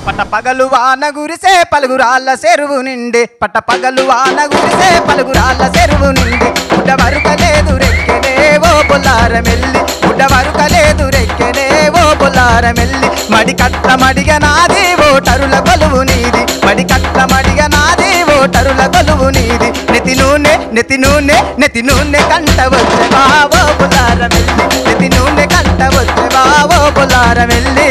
పట్ట పగలు వాన గురిసే పలుగురాళ్ళ చెరువు నిండి పట్ట పగలు వాన గురిసే పలుగురాళ్ళ చెరువు నిండి బుడ్డ వరుకలేదు రెక్కెనే ఓ బొల్లారమెల్లి బుడ్డ వరుకలేదు రెక్కెనే ఓ బొల్లారమెల్లి మడి కట్ట మడిగ నాది ఓటరుల కొలువు నీది మడి కట్ట మడిగ నాది ఓటరుల కొలువు నీది నెతి నూనె నెతి నూనె నెతి నూనె కంట వచ్చే బావో బొల్లారమెల్లి నెతి నూనె కంట వచ్చే బావో బొల్లారమెల్లి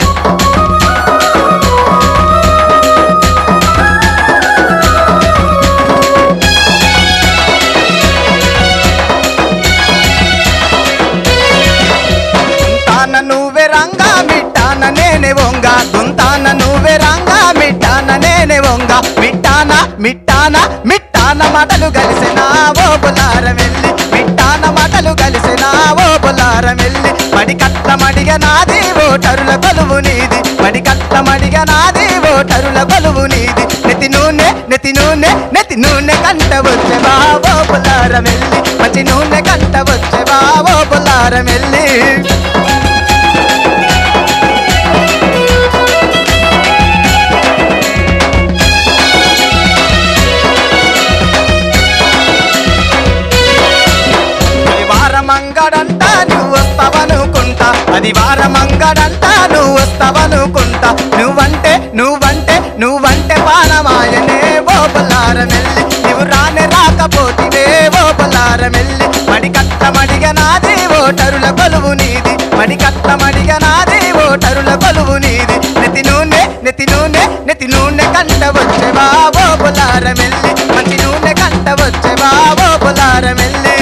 దుంతాన నువ్వే రంగా మిట్టాన నేనే వంగ దుంతాన నువ్వే రంగా మిట్టాన నేనే వంగ మిట్టాన మిట్టాన మిట్టాన మాటలు కలిసిన ఓ బులారం వెళ్ళి మిట్టాన మాటలు కలిసిన ఓ బులారం వెళ్ళి మడి కట్ట మడిగ నాది ఓటరుల కొలువు నీది మడి కట్ట మడిగ నాది ఓటరుల కొలువు నీది నెతి నూనె నెతి నూనె నెతి నూనె కంట వచ్చే బావో బులారం వెళ్ళి మంచి నూనె కంట వచ్చే బావో బులారం వెళ్ళి అది వారమంగడంట నువ్వు వస్తావనుకుంటా అది వారమంగడంట నువ్వు వస్తావనుకుంటా నువ్వంటే నువ్వంటే నువ్వంటే పానమాయనే ఓ బొల్లారమెల్లి నువ్వు రానే రాకపోతివే ఓ బొల్లారమెల్లి మడి కట్ట మడిగ నాది ఓటరుల కొలువు నీది మడి కట్ట మడిగ నాది ఓటరుల కొలువు నీది నెతి నూనె నెతి నూనె నెతి నూనె కంట వచ్చే బావో బొల్లారమెల్లి మంచి నూనె కంట వచ్చే బావో బొల్లారమెల్లి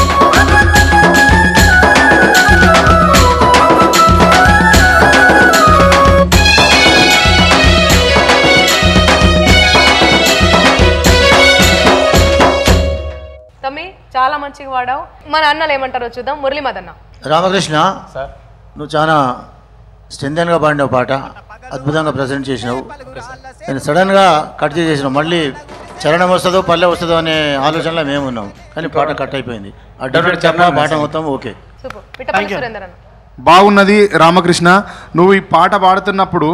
తమ్మి చాలా మంచిగా వాడావు మన అన్నలు ఏమంటారో చూద్దాం మురళి మదన్న రామకృష్ణ నువ్వు చాలా స్ట్రెంథన్గా పాడినావు పాట అద్భుతంగా ప్రజెంట్ చేసినావు నేను సడన్గా కట్ చేసేసినావు మళ్ళీ చరణం వస్తుందో పల్లె వస్తుందో అనే ఆలోచనలో మేము ఉన్నాం కానీ పాట కట్ అయిపోయింది అడ్డర్ చెప్పిన పాట మొత్తం ఓకే సూపర్ పిట్టపల్లి సురేందర్ అన్న బాగున్నది రామకృష్ణ నువ్వు ఈ పాట పాడుతున్నప్పుడు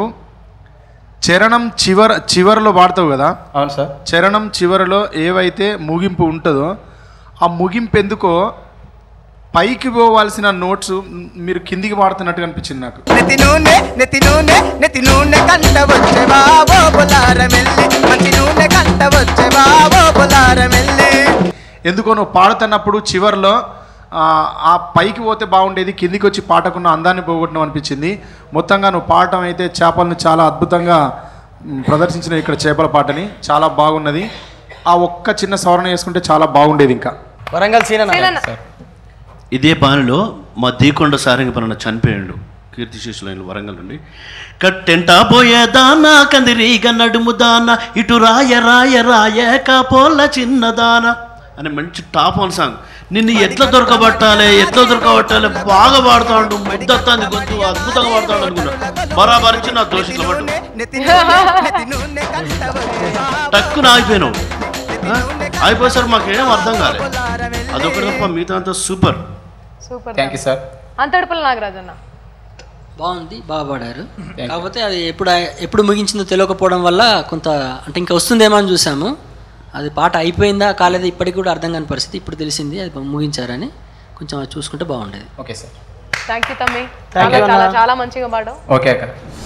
చరణం చివర చివరలో పాడతావు కదా అవును సార్ చరణం చివరలో ఏవైతే ముగింపు ఉంటుందో ఆ ముగింపు ఎందుకో పైకి పోవాల్సిన నోట్స్ మీరు కిందికి పాడుతున్నట్టుగా అనిపించింది నాకు నెతి నూనె నెతి నూనె నెతి నూనె కంట వచ్చే బావో బొలారమెల్లి మంచి నూనె కంట వచ్చే బావో బొలారమెల్లి ఎందుకో నువ్వు పాడుతున్నప్పుడు చివరిలో ఆ, ఆ పైకి పోతే బాగుండేది కిందికి వచ్చి పాటకున్న అందాన్ని పోగొట్టడం అనిపించింది మొత్తంగా నువ్వు పాడటం అయితే చేపలను చాలా అద్భుతంగా మ్, ప్రదర్శించిన ఇక్కడ చేపల పాటని చాలా బాగున్నది ఆ ఒక్క చిన్న సవరణ చేసుకుంటే చాలా బాగుండేది ఇంకా వరంగల్ సీన సీనన్న. సార్ ఇదే పానిలో మా దీకొండ సారంగపరణ చనిపోయాడు కీర్తిశేషులైన వరంగల్ నుండి కట్టెంట పోయేదానా కందిరీగ నడుము దాన ఇటు రాయ రాయ రాయ కాపోల చిన్నదాన అని మంచి టాప్ వన్ సాంగ్ నిన్ను ఎట్లా దొరకబట్టాలి ఎట్లా దొరకబట్టాలి బాగా పాడుతాడు ముద్దత్తాంది గొంతు అద్భుతంగా పాడుతాడు అనుకున్నా బరాబరించి నా దోషితులు పట్టు నెతి నూనె నెతి నూనె కంట వచ్చే బావో టక్కున ఆగిపోయినావు ఆ? ఆగిపోయేసరికి మాకేం అర్థం కాలేదు అదొకటి తప్ప మిగతా అంతా super super thank you sir Antadipalli Nagaraju అన్న బాగుంది బాగా పాడారు కాకపోతే అది ఎప్పుడు ఎప్పుడు ముగించిందో తెలియకపోవడం వల్ల కొంత అంటే ఇంకా వస్తుందేమో అని చూసాము అది పాట అయిపోయిందా కాలేదా ఇప్పటికి కూడా అర్థం కాని పరిస్థితి ఇప్పుడు తెలిసింది అది ముగించారని కొంచెం అది చూసుకుంటే బాగుండేది ఓకే సార్ థ్యాంక్ యూ తమ్మి Thank చాలా you, చాలా అన్న. చాలా మంచిగా పాడావు ఓకే అక్క